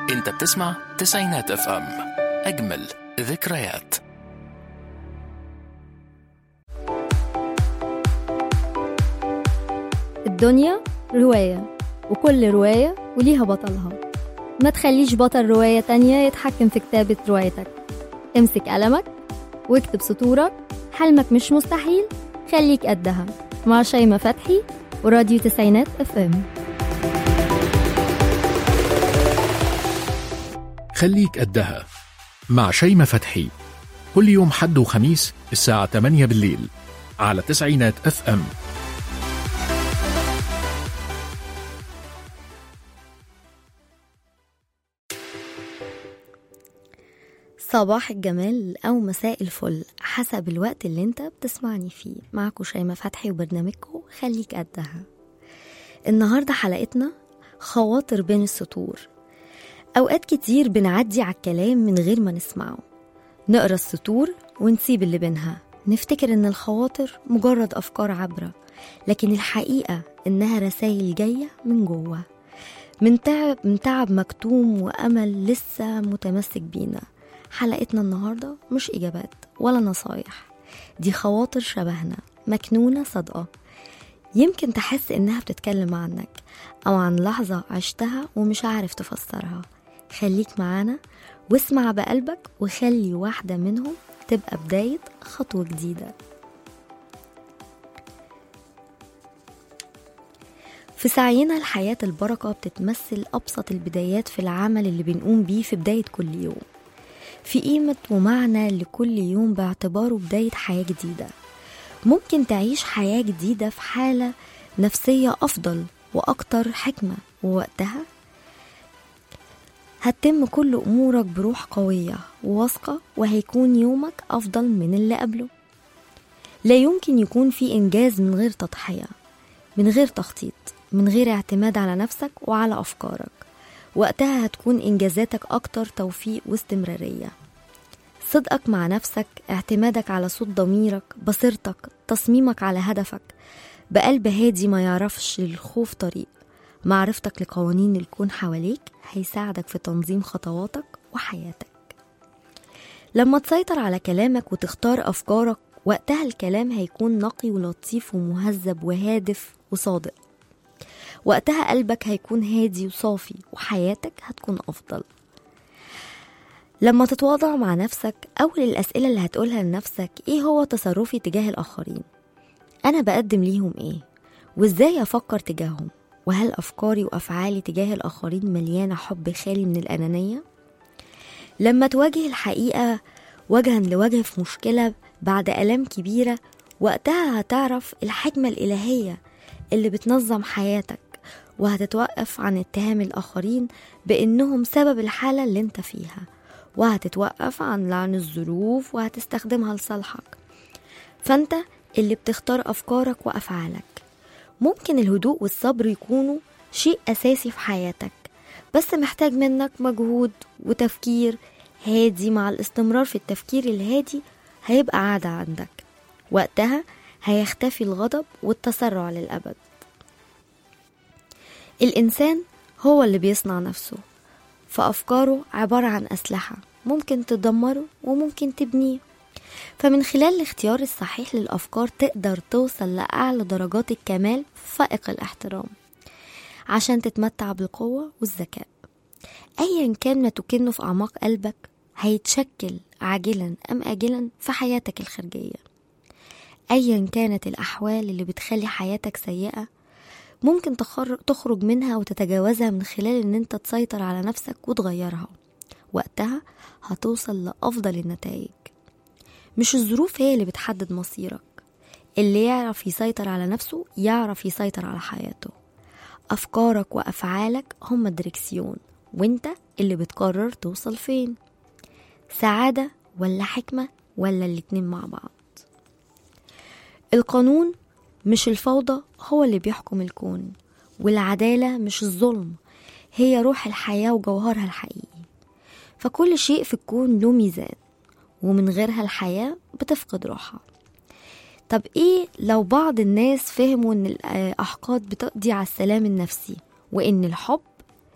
انت بتسمع تسعينات اف ام اجمل ذكريات الدنيا رواية وكل رواية وليها بطلها ما تخليش بطل رواية تانية يتحكم في كتابة روايتك امسك قلمك واكتب سطورك حلمك مش مستحيل خليك قدها مع شيماء فتحي وراديو تسعينات اف ام خليك قدها مع شيماء فتحي كل يوم حد وخميس الساعة 8 بالليل على تسعينات اف ام صباح الجمال أو مساء الفل حسب الوقت اللي انت بتسمعني فيه معكم شيماء فتحي وبرنامجكم خليك قدها النهاردة حلقتنا خواطر بين السطور أوقات كتير بنعدي على الكلام من غير ما نسمعه نقرا السطور ونسيب اللي بينها نفتكر إن الخواطر مجرد أفكار عبرة لكن الحقيقة إنها رسائل جاية من جوه من تعب من تعب مكتوم وأمل لسه متمسك بينا حلقتنا النهاردة مش إجابات ولا نصايح دي خواطر شبهنا مكنونة صادقة يمكن تحس إنها بتتكلم عنك أو عن لحظة عشتها ومش عارف تفسرها خليك معانا واسمع بقلبك وخلي واحدة منهم تبقى بداية خطوة جديدة في سعينا لحياة البركة بتتمثل أبسط البدايات في العمل اللي بنقوم بيه في بداية كل يوم في قيمة ومعنى لكل يوم باعتباره بداية حياة جديدة ممكن تعيش حياة جديدة في حالة نفسية أفضل وأكتر حكمة ووقتها هتتم كل أمورك بروح قوية وواثقة وهيكون يومك أفضل من اللي قبله لا يمكن يكون في إنجاز من غير تضحية من غير تخطيط من غير اعتماد على نفسك وعلى أفكارك وقتها هتكون إنجازاتك أكتر توفيق واستمرارية صدقك مع نفسك اعتمادك على صوت ضميرك بصيرتك تصميمك على هدفك بقلب هادي ما يعرفش للخوف طريق معرفتك لقوانين الكون حواليك هيساعدك في تنظيم خطواتك وحياتك لما تسيطر على كلامك وتختار أفكارك وقتها الكلام هيكون نقي ولطيف ومهذب وهادف وصادق وقتها قلبك هيكون هادي وصافي وحياتك هتكون أفضل لما تتواضع مع نفسك أول الأسئلة اللي هتقولها لنفسك إيه هو تصرفي تجاه الآخرين أنا بقدم ليهم إيه وإزاي أفكر تجاههم وهل أفكاري وأفعالي تجاه الآخرين مليانة حب خالي من الأنانية لما تواجه الحقيقة وجها لوجه في مشكلة بعد آلام كبيرة وقتها هتعرف الحكمة الإلهية اللي بتنظم حياتك وهتتوقف عن اتهام الآخرين بإنهم سبب الحالة اللي انت فيها وهتتوقف عن لعن الظروف وهتستخدمها لصالحك فانت اللي بتختار أفكارك وأفعالك ممكن الهدوء والصبر يكونوا شيء أساسي في حياتك بس محتاج منك مجهود وتفكير هادي مع الاستمرار في التفكير الهادي هيبقى عادة عندك وقتها هيختفي الغضب والتسرع للأبد الإنسان هو اللي بيصنع نفسه فأفكاره عبارة عن أسلحة ممكن تدمره وممكن تبنيه فمن خلال الاختيار الصحيح للأفكار تقدر توصل لأعلى درجات الكمال فائق الاحترام عشان تتمتع بالقوة والذكاء أيا كان ما تكنه في أعماق قلبك هيتشكل عاجلا أم آجلا في حياتك الخارجية أيا كانت الأحوال اللي بتخلي حياتك سيئة ممكن تخرج منها وتتجاوزها من خلال ان انت تسيطر على نفسك وتغيرها وقتها هتوصل لأفضل النتائج مش الظروف هي اللي بتحدد مصيرك اللي يعرف يسيطر على نفسه يعرف يسيطر على حياته أفكارك وأفعالك هم الدركسيون وانت اللي بتقرر توصل فين سعادة ولا حكمة ولا الاتنين مع بعض القانون مش الفوضى هو اللي بيحكم الكون والعدالة مش الظلم هي روح الحياة وجوهرها الحقيقي فكل شيء في الكون له ميزان ومن غيرها الحياة بتفقد روحها طب ايه لو بعض الناس فهموا ان الأحقاد بتقضي على السلام النفسي وان الحب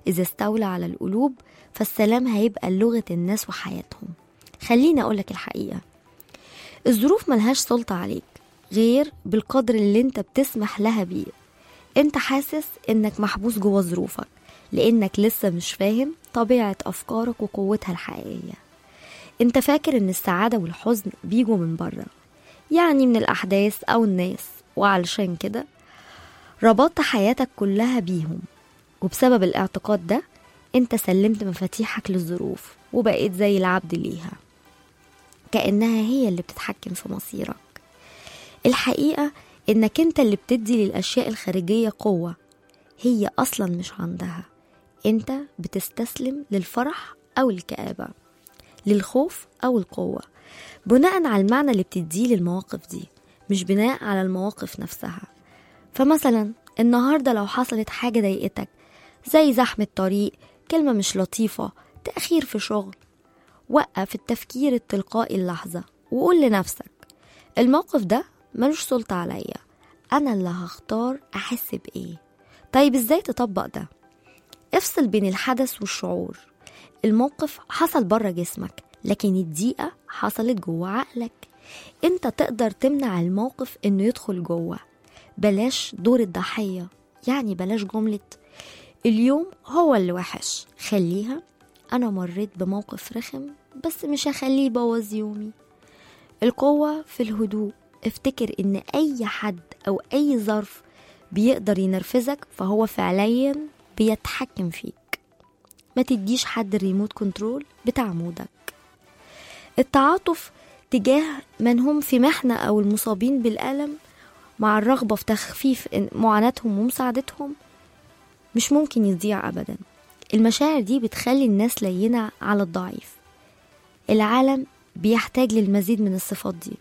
إذا استولى على القلوب فالسلام هيبقى لغة الناس وحياتهم خليني أقولك الحقيقة الظروف ملهاش سلطة عليك غير بالقدر اللي انت بتسمح لها بيه انت حاسس انك محبوس جوه ظروفك لانك لسه مش فاهم طبيعة افكارك وقوتها الحقيقية انت فاكر ان السعادة والحزن بيجوا من بره يعني من الاحداث او الناس وعلشان كده ربطت حياتك كلها بيهم وبسبب الاعتقاد ده انت سلمت مفاتيحك للظروف وبقيت زي العبد ليها كأنها هي اللي بتتحكم في مصيرك الحقيقة إنك أنت اللي بتدي للأشياء الخارجية قوة هي أصلا مش عندها أنت بتستسلم للفرح أو الكآبة للخوف أو القوة بناء على المعنى اللي بتديه للمواقف دي مش بناء على المواقف نفسها فمثلا النهاردة لو حصلت حاجة ضايقتك زي زحمة طريق كلمة مش لطيفة تأخير في شغل وقف التفكير التلقائي اللحظة وقول لنفسك الموقف ده ملوش سلطة عليا أنا اللي هختار أحس بإيه طيب إزاي تطبق ده؟ افصل بين الحدث والشعور الموقف حصل بره جسمك لكن الدقيقة حصلت جوه عقلك انت تقدر تمنع الموقف انه يدخل جوه بلاش دور الضحية يعني بلاش جملة اليوم هو اللي وحش خليها أنا مريت بموقف رخم بس مش هخليه يبوظ يومي القوة في الهدوء افتكر ان اي حد او اي ظرف بيقدر ينرفزك فهو فعليا بيتحكم فيك ما تديش حد الريموت كنترول بتاع مودك التعاطف تجاه من هم في محنة أو المصابين بالألم مع الرغبة في تخفيف معاناتهم ومساعدتهم مش ممكن يضيع أبدا المشاعر دي بتخلي الناس لينة على الضعيف العالم بيحتاج للمزيد من الصفات دي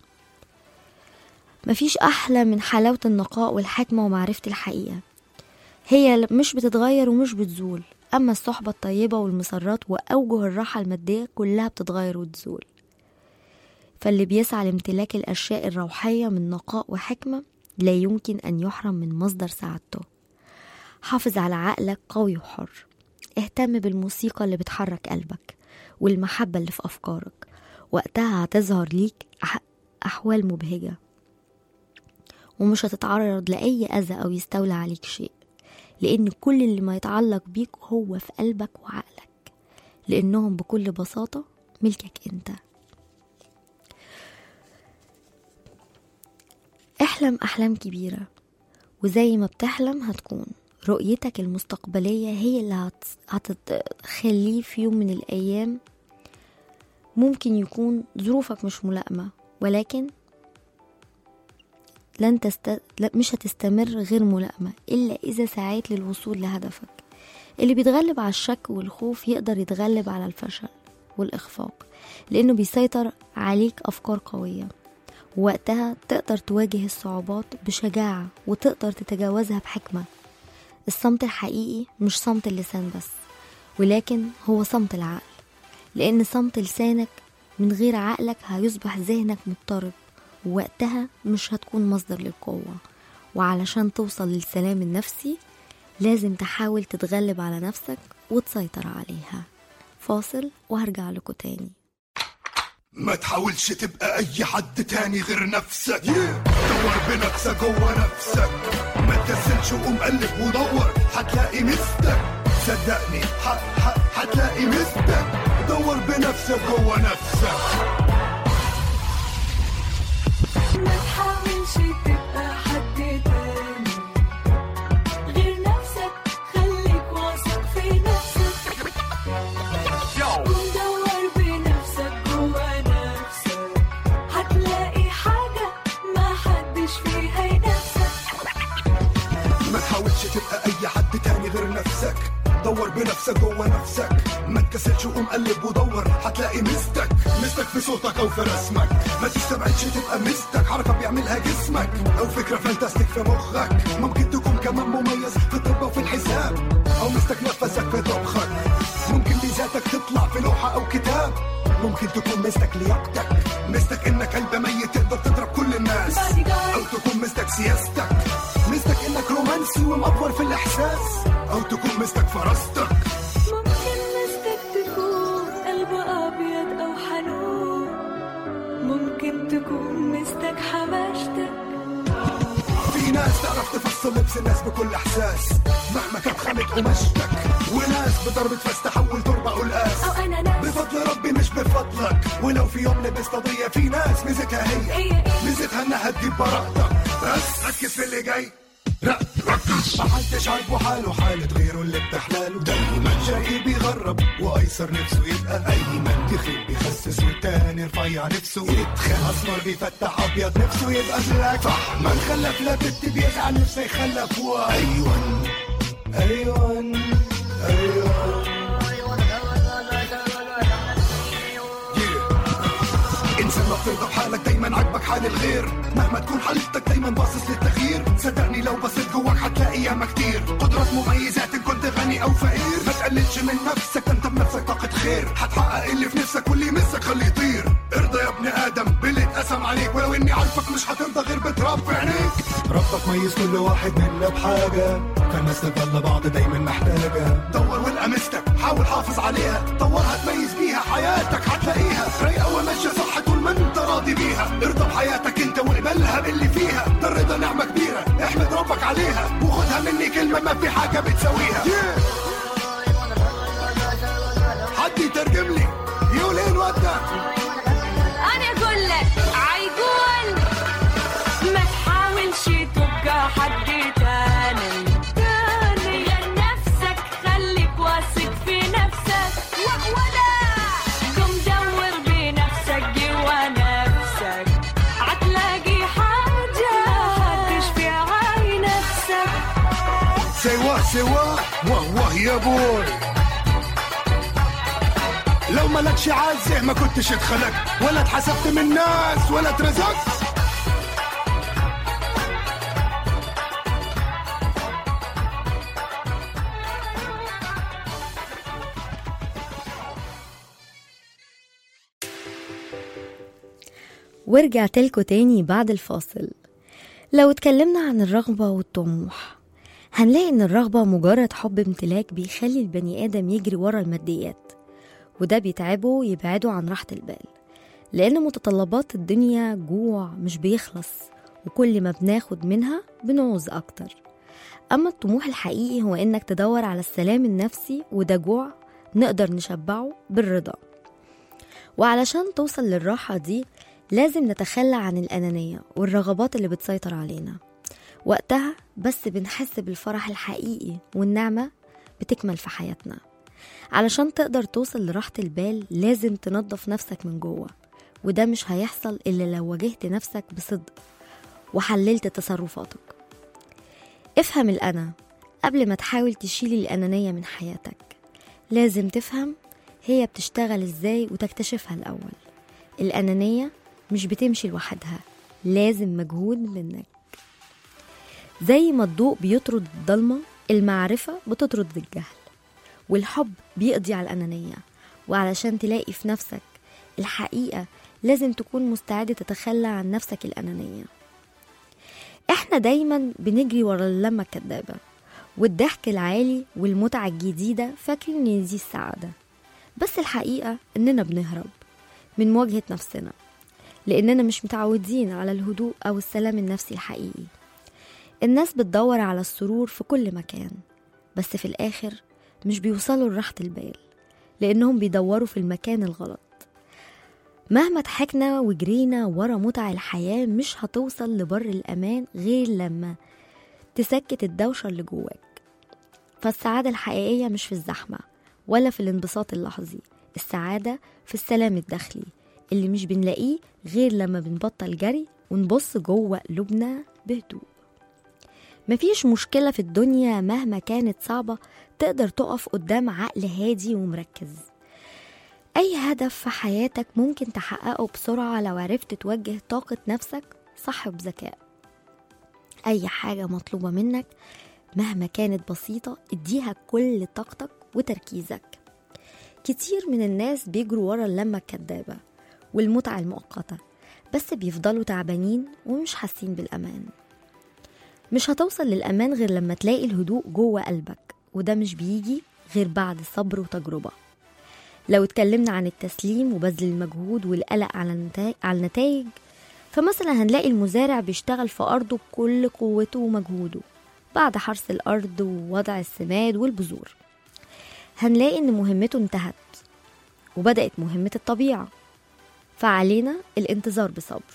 مفيش أحلى من حلاوة النقاء والحكمة ومعرفة الحقيقة هي مش بتتغير ومش بتزول أما الصحبة الطيبة والمسرات وأوجه الراحة المادية كلها بتتغير وتزول فاللي بيسعى لامتلاك الأشياء الروحية من نقاء وحكمة لا يمكن أن يحرم من مصدر سعادته حافظ على عقلك قوي وحر اهتم بالموسيقى اللي بتحرك قلبك والمحبة اللي في أفكارك وقتها هتظهر ليك أحوال مبهجة ومش هتتعرض لأي أذى أو يستولى عليك شيء لأن كل اللي ما يتعلق بيك هو في قلبك وعقلك لأنهم بكل بساطة ملكك أنت احلم أحلام كبيرة وزي ما بتحلم هتكون رؤيتك المستقبلية هي اللي هتخليه في يوم من الأيام ممكن يكون ظروفك مش ملائمة ولكن لن تست... مش هتستمر غير ملائمة إلا إذا سعيت للوصول لهدفك اللي بيتغلب على الشك والخوف يقدر يتغلب على الفشل والإخفاق لأنه بيسيطر عليك أفكار قوية وقتها تقدر تواجه الصعوبات بشجاعة وتقدر تتجاوزها بحكمة الصمت الحقيقي مش صمت اللسان بس ولكن هو صمت العقل لأن صمت لسانك من غير عقلك هيصبح ذهنك مضطرب ووقتها مش هتكون مصدر للقوة وعلشان توصل للسلام النفسي لازم تحاول تتغلب على نفسك وتسيطر عليها فاصل وهرجع لكم تاني ما تحاولش تبقى اي حد تاني غير نفسك دور بنفسك جوه نفسك ما تكسلش وقوم قلب ودور هتلاقي مستك صدقني ح- ح- هتلاقي مستك دور بنفسك جوه نفسك ما تحاولش تبقى حد تاني غير نفسك خليك واثق في نفسك ودور بنفسك جوا نفسك هتلاقي حاجة ما حدش فيها ينافسك ما تحاولش تبقى اي حد تاني غير نفسك دور بنفسك جوه نفسك ما تكسلش وقوم قلب ودور هتلاقي مستك مستك في صوتك او في رسمك ما تستبعدش تبقى مستك حركه بيعملها جسمك او فكره فانتاستيك في مخك ممكن تكون كمان مميز في الطب وفي الحساب او مستك نفسك في طبخك ممكن ميزاتك تطلع في لوحه او كتاب ممكن تكون مستك لياقتك مستك انك قلب ميت تقدر تضرب كل الناس او تكون مستك سياستك مستك انك رومانسي ومأفور في الاحساس او تكون مستك فراستك لبس الناس بكل احساس مهما كانت خامة قماشتك وناس بضربة فاس تحول تربة قلقاس أو أنا ناس بفضل ربي مش بفضلك ولو في يوم لبست قضية في ناس ميزتها هي هي إيه ميزتها انها تجيب براءتك بس ركز في اللي جاي لا ركز محدش عاجبه حاله حالة غيره اللي بتحلاله دايما شقي بيغرب وايسر نفسه يبقى ايمن تخيل بيخسس والتاني رفيع نفسه يتخن اسمر بيفتح ابيض نفسه يبقى بلاك صح ما نخلف لا بنت بيزعل نفسه يخلف وايون ايون ايون انسان ما بترضى بحالك دايما عاجبك حال الغير مهما تكون حالتك دايما باصص للتغيير صدقني لو بصيت جواك هتلاقي ياما كتير قدرات مميزات ان كنت غني او فقير ما تقللش من نفسك ده انت بنفسك طاقة خير هتحقق اللي في نفسك واللي يمسك خليه يطير ارضى يا ابن ادم باللي اتقسم عليك ولو اني عارفك مش هترضى غير بتراب في عينيك ربك ميز كل واحد منا بحاجة فالناس تفضل بعض دايما محتاجة دور والقى مستك حاول حافظ عليها طورها تميز بيها حياتك هتلاقيها رايقة وماشية صح طول ما انت راضي بيها ارضى بحياتك انت واقبلها باللي فيها ده الرضا نعمة كبيرة احمد ربك عليها وخدها مني كلمة ما في حاجة بتساويها حد يترجم لي يقولين ودك أنا أقول لك عيقول ما تحاولش تبقى حد تاني تاني لنفسك خليك واثق في نفسك ولا قم دور بنفسك جوا نفسك هتلاقي حاجة هتشفي عين نفسك سوا سوا واه واه يا بوي لو مالكش عزه ما كنتش اتخلقت ولا اتحسبت من الناس ولا اترزقت ورجعت لكم تاني بعد الفاصل لو اتكلمنا عن الرغبة والطموح هنلاقي ان الرغبة مجرد حب امتلاك بيخلي البني آدم يجري ورا الماديات وده بيتعبه ويبعده عن راحة البال لأن متطلبات الدنيا جوع مش بيخلص وكل ما بناخد منها بنعوز أكتر أما الطموح الحقيقي هو إنك تدور على السلام النفسي وده جوع نقدر نشبعه بالرضا وعلشان توصل للراحة دي لازم نتخلى عن الأنانية والرغبات اللي بتسيطر علينا وقتها بس بنحس بالفرح الحقيقي والنعمة بتكمل في حياتنا علشان تقدر توصل لراحة البال لازم تنظف نفسك من جوه وده مش هيحصل إلا لو واجهت نفسك بصدق وحللت تصرفاتك افهم الأنا قبل ما تحاول تشيل الأنانية من حياتك لازم تفهم هي بتشتغل ازاي وتكتشفها الأول الأنانية مش بتمشي لوحدها لازم مجهود منك زي ما الضوء بيطرد الضلمة المعرفة بتطرد الجهل والحب بيقضي على الأنانية وعلشان تلاقي في نفسك الحقيقة لازم تكون مستعد تتخلى عن نفسك الأنانية احنا دايما بنجري ورا اللمة الكدابة والضحك العالي والمتعة الجديدة فاكرين ان دي السعادة بس الحقيقة اننا بنهرب من مواجهة نفسنا لاننا مش متعودين على الهدوء او السلام النفسي الحقيقي الناس بتدور على السرور في كل مكان بس في الاخر مش بيوصلوا لراحة البال لانهم بيدوروا في المكان الغلط مهما ضحكنا وجرينا ورا متع الحياة مش هتوصل لبر الأمان غير لما تسكت الدوشة اللي جواك فالسعادة الحقيقية مش في الزحمة ولا في الانبساط اللحظي السعادة في السلام الداخلي اللي مش بنلاقيه غير لما بنبطل جري ونبص جوه قلوبنا بهدوء مفيش مشكلة في الدنيا مهما كانت صعبة تقدر تقف قدام عقل هادي ومركز أي هدف في حياتك ممكن تحققه بسرعة لو عرفت توجه طاقة نفسك صح بذكاء أي حاجة مطلوبة منك مهما كانت بسيطة اديها كل طاقتك وتركيزك كتير من الناس بيجروا ورا اللمة الكدابة والمتعة المؤقتة بس بيفضلوا تعبانين ومش حاسين بالأمان مش هتوصل للأمان غير لما تلاقي الهدوء جوه قلبك وده مش بيجي غير بعد صبر وتجربة لو اتكلمنا عن التسليم وبذل المجهود والقلق على النتائج, على النتائج فمثلا هنلاقي المزارع بيشتغل في أرضه بكل قوته ومجهوده بعد حرث الأرض ووضع السماد والبذور هنلاقي إن مهمته انتهت وبدأت مهمة الطبيعة فعلينا الانتظار بصبر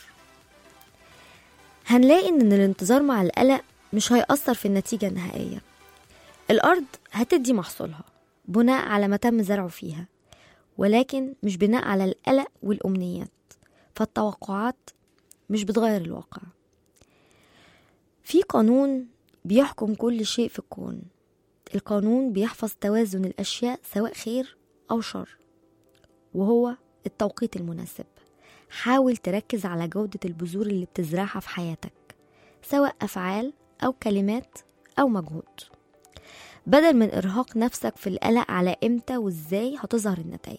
هنلاقي إن الانتظار مع القلق مش هيأثر في النتيجة النهائية الأرض هتدي محصولها بناء على ما تم زرعه فيها ولكن مش بناء على القلق والأمنيات فالتوقعات مش بتغير الواقع في قانون بيحكم كل شيء في الكون القانون بيحفظ توازن الأشياء سواء خير أو شر وهو التوقيت المناسب حاول تركز على جودة البذور اللي بتزرعها في حياتك سواء أفعال أو كلمات أو مجهود بدل من إرهاق نفسك في القلق على إمتى وإزاي هتظهر النتائج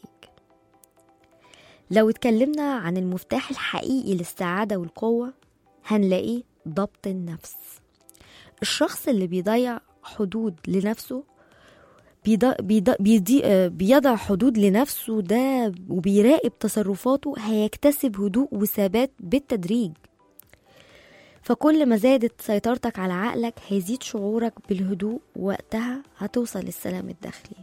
لو اتكلمنا عن المفتاح الحقيقي للسعادة والقوة هنلاقيه ضبط النفس الشخص اللي بيضيع حدود لنفسه بيض... بيض... بيضي... آه، بيضع حدود لنفسه ده وبيراقب تصرفاته هيكتسب هدوء وثبات بالتدريج فكل ما زادت سيطرتك على عقلك هيزيد شعورك بالهدوء وقتها هتوصل للسلام الداخلي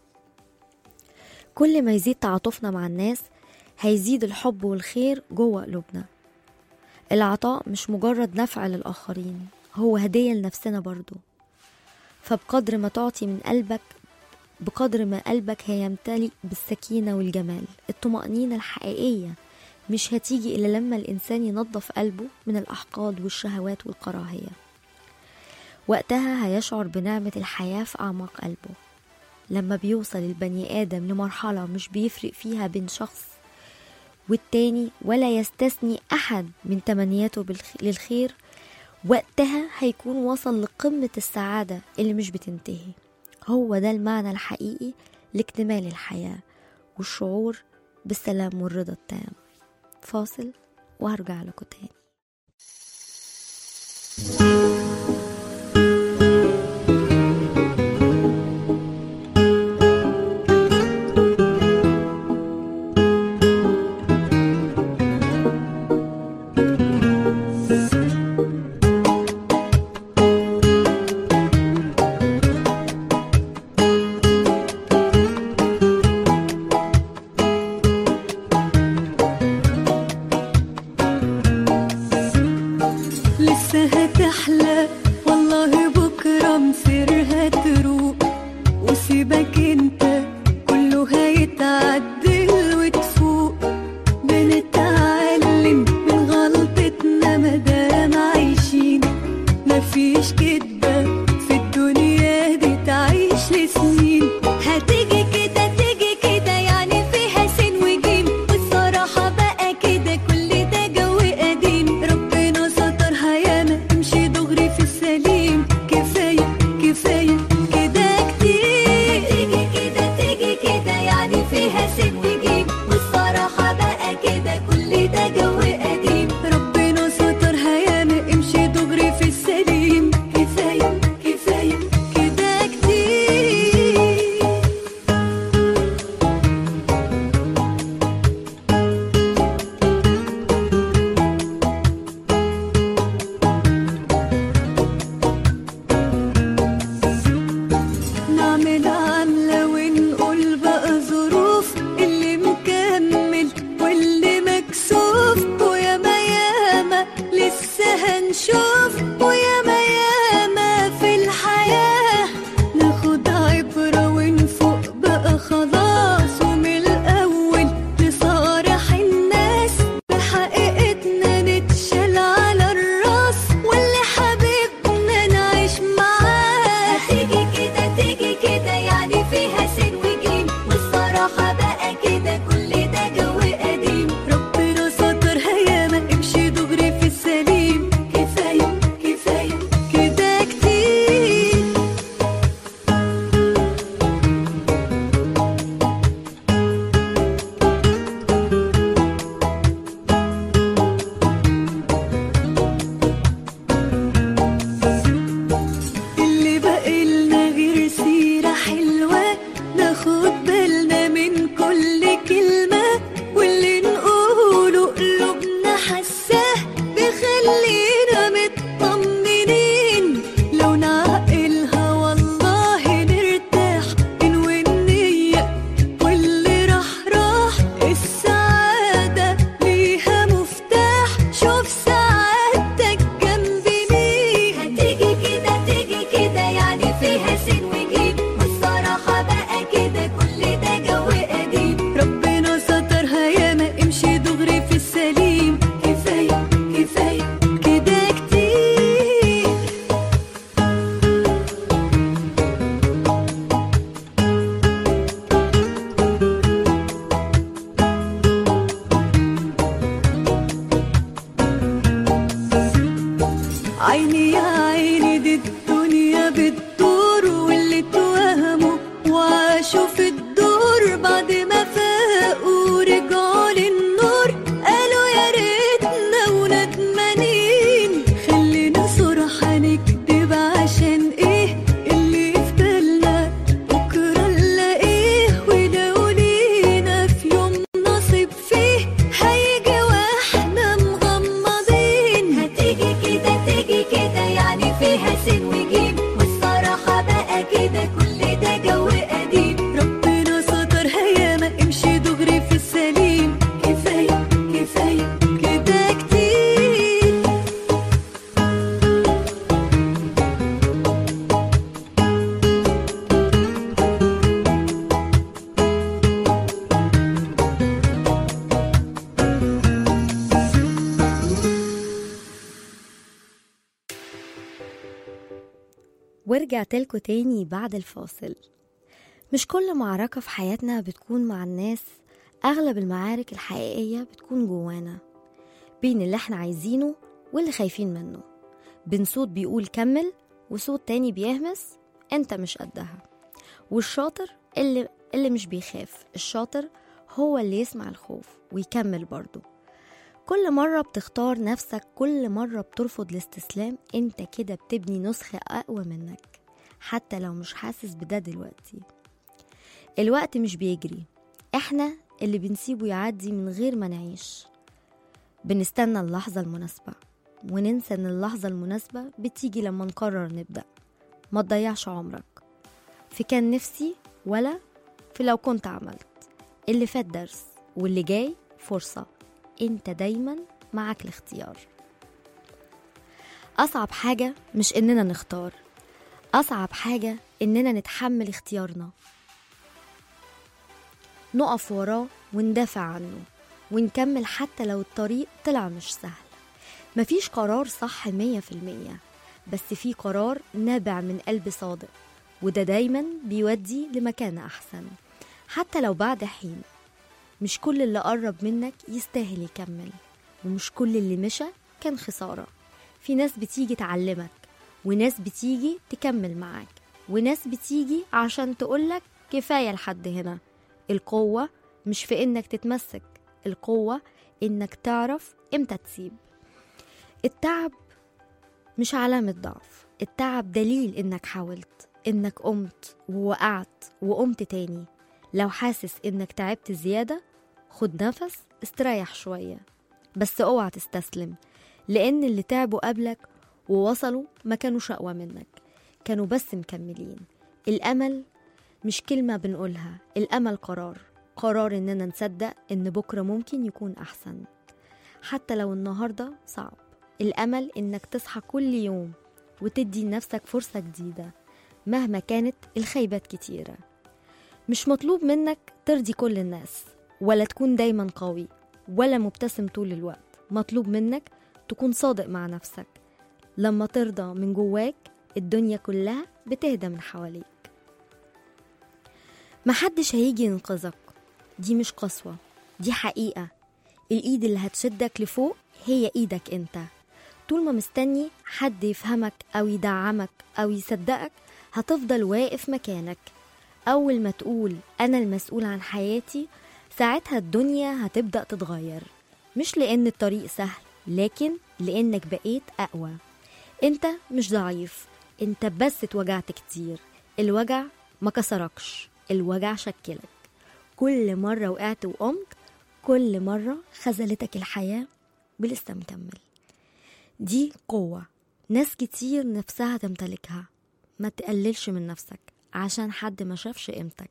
كل ما يزيد تعاطفنا مع الناس هيزيد الحب والخير جوه قلوبنا العطاء مش مجرد نفع للآخرين هو هدية لنفسنا برضو فبقدر ما تعطي من قلبك بقدر ما قلبك هيمتلئ بالسكينة والجمال الطمأنينة الحقيقية مش هتيجي إلا لما الإنسان ينظف قلبه من الأحقاد والشهوات والكراهية وقتها هيشعر بنعمة الحياة في أعماق قلبه لما بيوصل البني آدم لمرحلة مش بيفرق فيها بين شخص والتاني ولا يستثني أحد من تمنياته بالخ- للخير وقتها هيكون وصل لقمة السعادة اللي مش بتنتهي هو ده المعنى الحقيقي لاكتمال الحياة والشعور بالسلام والرضا التام فاصل وهرجع لكم تاني لسه هتحلى والله بكرة مصيرها تروق وسيبك انت كله هيتعدل وتفوق بنتعلم من غلطتنا مادام عايشين مفيش كدبة في الدنيا دي تعيش لسنين هتيجي كده تيجي كده يعني فيها سين وجيم والصراحة بقى كده كل ده جو قديم ربنا سترها ياما امشي دغري في السليم كفاية كفاية كده كتير تيجي كده تيجي كده يعني فيها سين وجيم والصراحة بقى كده كل ده جو قديم ربنا سترها ياما امشي دغري في السليم كفاية كفاية كده كتير نعمل عملة ونقول بقى ظروف اللي مكمل واللي مكسوف وياما ياما لسه هنشوف وياما ياما في الحياة ناخد عبرة ونفوق بقى خلاص ومن الأول لصالح الناس بحقيقتنا نتشال على الراس واللي حبيبنا نعيش معاه هتيجي كده تيجي كده يعني ورجعت لكم تاني بعد الفاصل مش كل معركة في حياتنا بتكون مع الناس أغلب المعارك الحقيقية بتكون جوانا بين اللي احنا عايزينه واللي خايفين منه بين صوت بيقول كمل وصوت تاني بيهمس انت مش قدها والشاطر اللي, اللي مش بيخاف الشاطر هو اللي يسمع الخوف ويكمل برضه كل مرة بتختار نفسك كل مرة بترفض الاستسلام انت كده بتبني نسخة أقوى منك حتى لو مش حاسس بده دلوقتي الوقت مش بيجري احنا اللي بنسيبه يعدي من غير ما نعيش بنستنى اللحظة المناسبة وننسى ان اللحظة المناسبة بتيجي لما نقرر نبدأ ما تضيعش عمرك في كان نفسي ولا في لو كنت عملت اللي فات درس واللي جاي فرصة انت دايما معك الاختيار أصعب حاجة مش إننا نختار أصعب حاجة إننا نتحمل اختيارنا نقف وراه وندافع عنه ونكمل حتى لو الطريق طلع مش سهل مفيش قرار صح مية في المية بس في قرار نابع من قلب صادق وده دايما بيودي لمكان أحسن حتى لو بعد حين مش كل اللي قرب منك يستاهل يكمل ومش كل اللي مشى كان خسارة في ناس بتيجي تعلمك وناس بتيجي تكمل معاك وناس بتيجي عشان تقولك كفاية لحد هنا القوة مش في إنك تتمسك القوة إنك تعرف إمتى تسيب التعب مش علامة ضعف التعب دليل إنك حاولت إنك قمت ووقعت وقمت تاني لو حاسس إنك تعبت زيادة خد نفس استريح شوية بس اوعى تستسلم لأن اللي تعبوا قبلك ووصلوا ما كانوش أقوى منك كانوا بس مكملين الأمل مش كلمة بنقولها الأمل قرار قرار إننا نصدق إن بكرة ممكن يكون أحسن حتى لو النهاردة صعب الأمل إنك تصحى كل يوم وتدي لنفسك فرصة جديدة مهما كانت الخيبات كتيرة مش مطلوب منك ترضي كل الناس ولا تكون دايما قوي ولا مبتسم طول الوقت مطلوب منك تكون صادق مع نفسك لما ترضى من جواك الدنيا كلها بتهدى من حواليك محدش هيجي ينقذك دي مش قسوة دي حقيقة الإيد اللي هتشدك لفوق هي إيدك أنت طول ما مستني حد يفهمك أو يدعمك أو يصدقك هتفضل واقف مكانك أول ما تقول أنا المسؤول عن حياتي ساعتها الدنيا هتبدأ تتغير مش لأن الطريق سهل لكن لأنك بقيت أقوى أنت مش ضعيف أنت بس اتوجعت كتير الوجع ما كسركش الوجع شكلك كل مرة وقعت وقمت كل مرة خذلتك الحياة ولسه مكمل دي قوة ناس كتير نفسها تمتلكها ما تقللش من نفسك عشان حد ما شافش قيمتك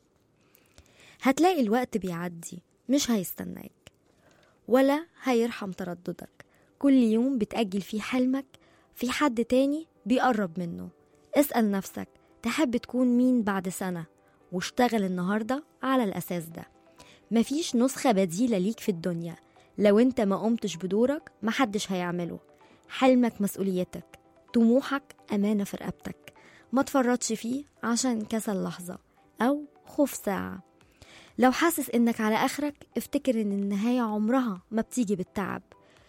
هتلاقي الوقت بيعدي مش هيستناك ولا هيرحم ترددك كل يوم بتأجل فيه حلمك في حد تاني بيقرب منه اسأل نفسك تحب تكون مين بعد سنة واشتغل النهاردة على الأساس ده مفيش نسخة بديلة ليك في الدنيا لو انت ما قمتش بدورك محدش هيعمله حلمك مسؤوليتك طموحك أمانة في رقبتك ما تفرطش فيه عشان كسل لحظة أو خوف ساعة لو حاسس إنك على آخرك افتكر إن النهاية عمرها ما بتيجي بالتعب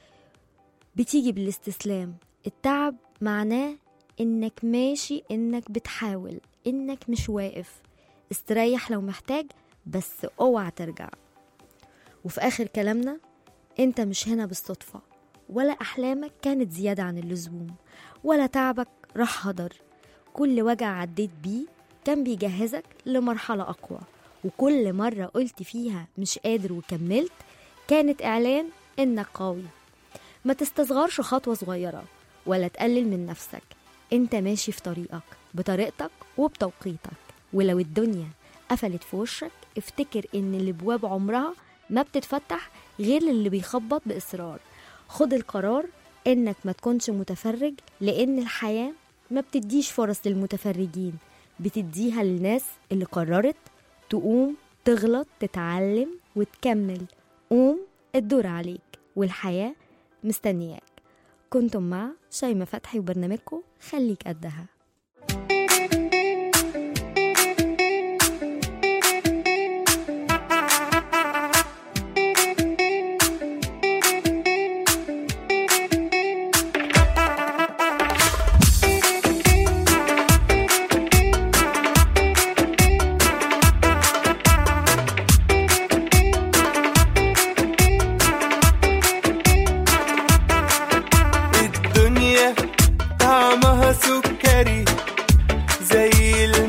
بتيجي بالاستسلام التعب معناه إنك ماشي إنك بتحاول إنك مش واقف استريح لو محتاج بس اوعى ترجع وفي آخر كلامنا انت مش هنا بالصدفة ولا أحلامك كانت زيادة عن اللزوم ولا تعبك راح هدر كل وجع عديت بيه كان بيجهزك لمرحلة أقوى وكل مرة قلت فيها مش قادر وكملت كانت إعلان إنك قوي ما تستصغرش خطوة صغيرة ولا تقلل من نفسك انت ماشي في طريقك بطريقتك وبتوقيتك ولو الدنيا قفلت في وشك افتكر ان الابواب عمرها ما بتتفتح غير للي بيخبط باصرار خد القرار انك ما تكونش متفرج لان الحياه ما بتديش فرص للمتفرجين بتديها للناس اللي قررت تقوم تغلط تتعلم وتكمل قوم الدور عليك والحياه مستنياك كنتم مع شيماء فتحي وبرنامجكم خليك قدها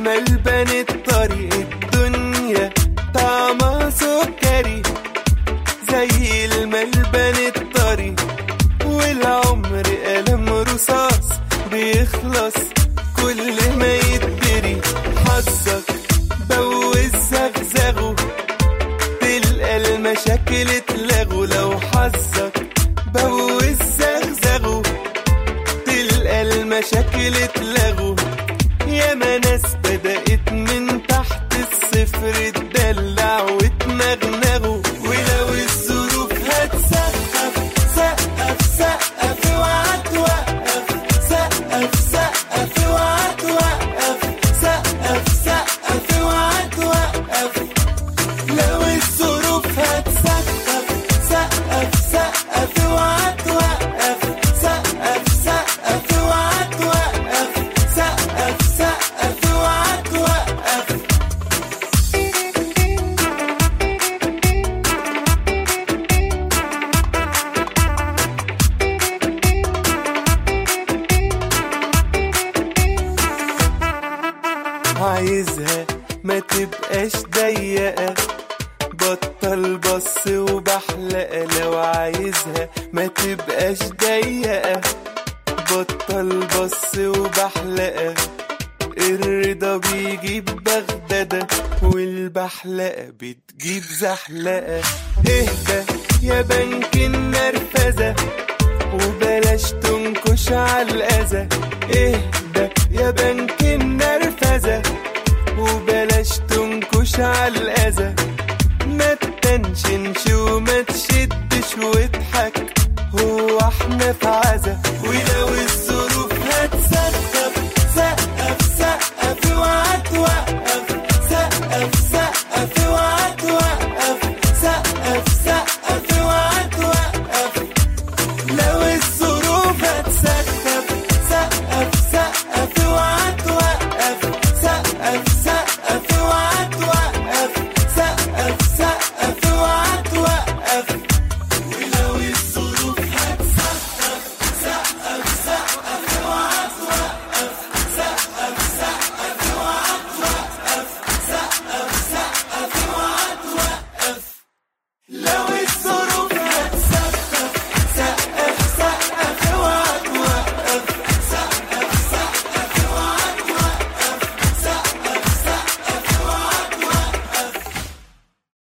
ملبن الطريق الدنيا طعمها سكري زي الملبن الطري والعمر قلم رصاص بيخلص كل ما يتدري حظك بوز زغزغه تلقى المشاكل اتلغوا لو حظك بوز زغزغه تلقى المشاكل اتلغوا ياما ناس بدأت من تحت الصفر تدلع وتنغنغوا ولو الظروف هتسقف سقف سقف اوعى توقف سقف سقف اوعى توقف سقف سقف اوعى توقف لو الظروف هتسقف سقف سقف اوعى توقف سقف سقف اوعى توقف سقف سقف اوعى توقف عايزها ما تبقاش ضيقة بطل بص وبحلقة لو عايزها ما تبقاش ضيقة بطل بص وبحلقة الرضا بيجيب بغدادة والبحلقة بتجيب زحلقة اهدى يا بنك النرفزة وبلاش تنكش على الأذى اهدى يا بنك النرفزة وبلاش تنكش على